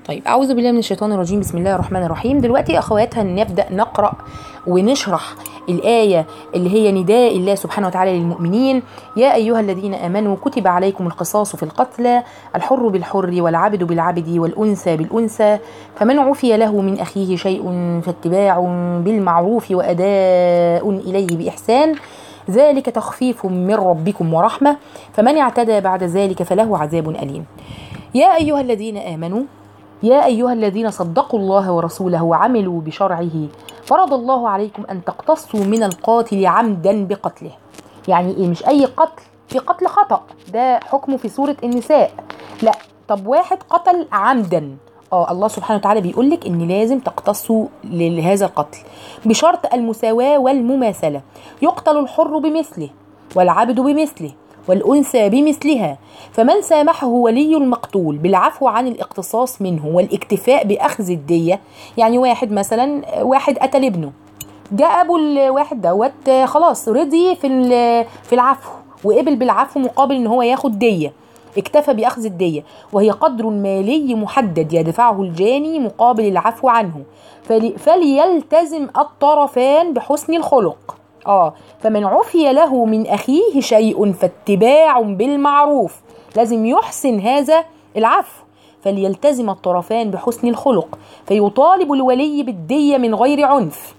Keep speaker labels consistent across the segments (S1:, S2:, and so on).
S1: طيب أعوذ بالله من الشيطان الرجيم بسم الله الرحمن الرحيم دلوقتي يا أخواتها نبدأ نقرأ ونشرح الآية اللي هي نداء الله سبحانه وتعالى للمؤمنين يا أيها الذين آمنوا كتب عليكم القصاص في القتلى الحر بالحر والعبد بالعبد والأنثى بالأنثى فمن عفي له من أخيه شيء فاتباع بالمعروف وأداء إليه بإحسان ذلك تخفيف من ربكم ورحمة فمن اعتدى بعد ذلك فله عذاب أليم يا أيها الذين آمنوا يا أيها الذين صدقوا الله ورسوله وعملوا بشرعه فرض الله عليكم أن تقتصوا من القاتل عمدا بقتله يعني إيه مش أي قتل في قتل خطأ ده حكمه في سورة النساء لا طب واحد قتل عمدا اه الله سبحانه وتعالى بيقول لك ان لازم تقتصوا لهذا القتل بشرط المساواة والمماثلة يقتل الحر بمثله والعبد بمثله والأنثى بمثلها فمن سامحه ولي المقتول بالعفو عن الاقتصاص منه والاكتفاء بأخذ الدية يعني واحد مثلا واحد قتل ابنه جاء أبو الواحد دوت خلاص رضي في في العفو وقبل بالعفو مقابل ان هو ياخد ديه اكتفى باخذ الديه وهي قدر مالي محدد يدفعه الجاني مقابل العفو عنه فليلتزم الطرفان بحسن الخلق اه فمن عفي له من اخيه شيء فاتباع بالمعروف لازم يحسن هذا العفو فليلتزم الطرفان بحسن الخلق فيطالب الولي بالديه من غير عنف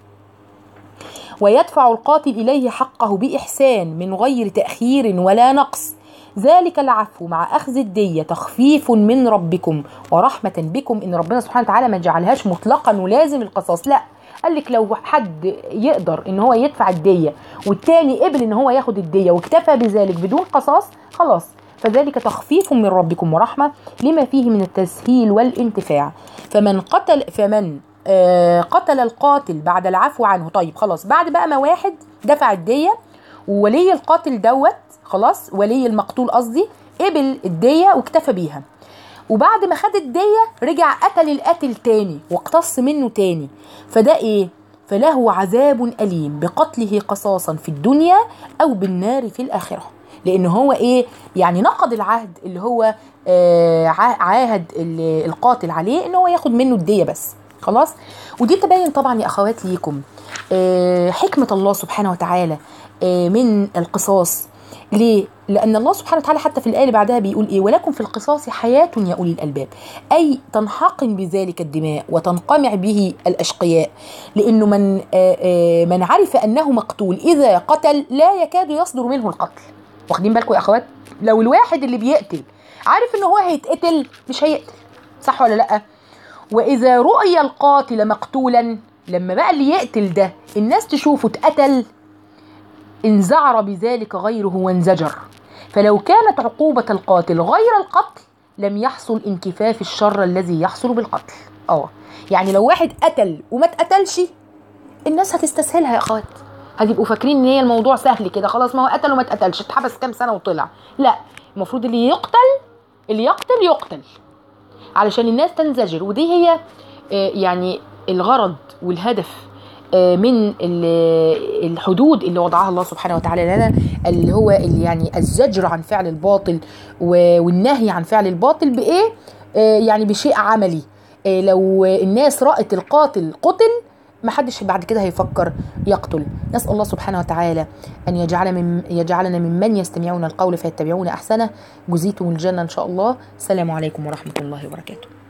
S1: ويدفع القاتل اليه حقه باحسان من غير تاخير ولا نقص ذلك العفو مع اخذ الديه تخفيف من ربكم ورحمه بكم ان ربنا سبحانه وتعالى ما جعلهاش مطلقا ولازم القصاص لا قال لك لو حد يقدر ان هو يدفع الديه والتاني قبل ان هو ياخد الديه واكتفى بذلك بدون قصاص خلاص فذلك تخفيف من ربكم ورحمه لما فيه من التسهيل والانتفاع فمن قتل فمن آه قتل القاتل بعد العفو عنه طيب خلاص بعد بقى ما واحد دفع الديه وولي القاتل دوت خلاص ولي المقتول قصدي قبل الديه واكتفى بيها وبعد ما خد الدية رجع قتل القاتل تاني واقتص منه تاني فده ايه فله عذاب أليم بقتله قصاصا في الدنيا أو بالنار في الآخرة لأن هو إيه يعني نقض العهد اللي هو آه عاهد القاتل عليه إن هو ياخد منه الدية بس خلاص ودي تبين طبعا يا أخوات ليكم آه حكمة الله سبحانه وتعالى آه من القصاص ليه؟ لأن الله سبحانه وتعالى حتى في الآية اللي بعدها بيقول إيه؟ ولكم في القصاص حياة يا أولي الألباب. أي تنحقن بذلك الدماء وتنقمع به الأشقياء، لأنه من آآ آآ من عرف أنه مقتول إذا قتل لا يكاد يصدر منه القتل. واخدين بالكم يا أخوات؟ لو الواحد اللي بيقتل عارف إن هو هيتقتل مش هيقتل. صح ولا لأ؟ وإذا رؤي القاتل مقتولا لما بقى اللي يقتل ده الناس تشوفه اتقتل انزعر بذلك غيره وانزجر فلو كانت عقوبة القاتل غير القتل لم يحصل انكفاف الشر الذي يحصل بالقتل اه يعني لو واحد قتل وما اتقتلش الناس هتستسهلها يا اخوات هتبقوا فاكرين ان هي الموضوع سهل كده خلاص ما هو قتل وما اتقتلش اتحبس كام سنه وطلع لا المفروض اللي يقتل اللي يقتل يقتل علشان الناس تنزجر ودي هي يعني الغرض والهدف من الحدود اللي وضعها الله سبحانه وتعالى لنا اللي هو اللي يعني الزجر عن فعل الباطل والنهي عن فعل الباطل بايه يعني بشيء عملي لو الناس رأت القاتل قتل ما حدش بعد كده هيفكر يقتل نسأل الله سبحانه وتعالى أن يجعل من يجعلنا ممن يستمعون القول فيتبعون أحسنه جزيتم الجنة إن شاء الله السلام عليكم ورحمة الله وبركاته